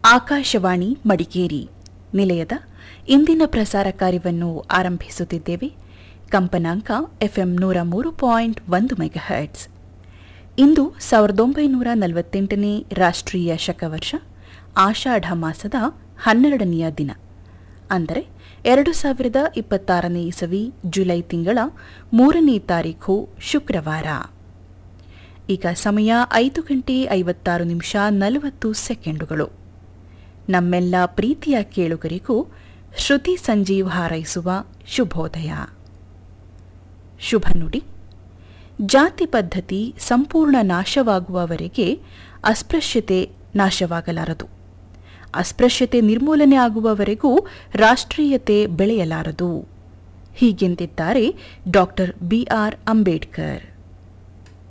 ಆಕಾಶವಾಣಿ ಮಡಿಕೇರಿ ನಿಲಯದ ಇಂದಿನ ಪ್ರಸಾರ ಕಾರ್ಯವನ್ನು ಆರಂಭಿಸುತ್ತಿದ್ದೇವೆ ಕಂಪನಾಂಕ ಎಫ್ಎಂ ನೂರ ಮೂರು ಪಾಯಿಂಟ್ ಒಂದು ಮೆಗಾಹರ್ಟ್ಸ್ ಇಂದು ಸಾವಿರದ ಒಂಬೈನೂರ ನಲವತ್ತೆಂಟನೇ ರಾಷ್ಟ್ರೀಯ ಶಕವರ್ಷ ಆಷಾಢ ಮಾಸದ ಹನ್ನೆರಡನೆಯ ದಿನ ಅಂದರೆ ಎರಡು ಸಾವಿರದ ಇಪ್ಪತ್ತಾರನೇ ಇಸವಿ ಜುಲೈ ತಿಂಗಳ ಮೂರನೇ ತಾರೀಖು ಶುಕ್ರವಾರ ಈಗ ಸಮಯ ಐದು ಗಂಟೆ ಐವತ್ತಾರು ನಿಮಿಷ ನಲವತ್ತು ಸೆಕೆಂಡುಗಳು ನಮ್ಮೆಲ್ಲ ಪ್ರೀತಿಯ ಕೇಳುಗರಿಗೂ ಶ್ರುತಿ ಸಂಜೀವ್ ಹಾರೈಸುವ ಶುಭೋದಯ ಶುಭ ನುಡಿ ಜಾತಿ ಪದ್ಧತಿ ಸಂಪೂರ್ಣ ನಾಶವಾಗುವವರೆಗೆ ಅಸ್ಪೃಶ್ಯತೆ ನಾಶವಾಗಲಾರದು ಅಸ್ಪೃಶ್ಯತೆ ನಿರ್ಮೂಲನೆ ಆಗುವವರೆಗೂ ರಾಷ್ಟ್ರೀಯತೆ ಬೆಳೆಯಲಾರದು ಹೀಗೆಂದಿದ್ದಾರೆ ಡಾಕ್ಟರ್ ಬಿಆರ್ ಅಂಬೇಡ್ಕರ್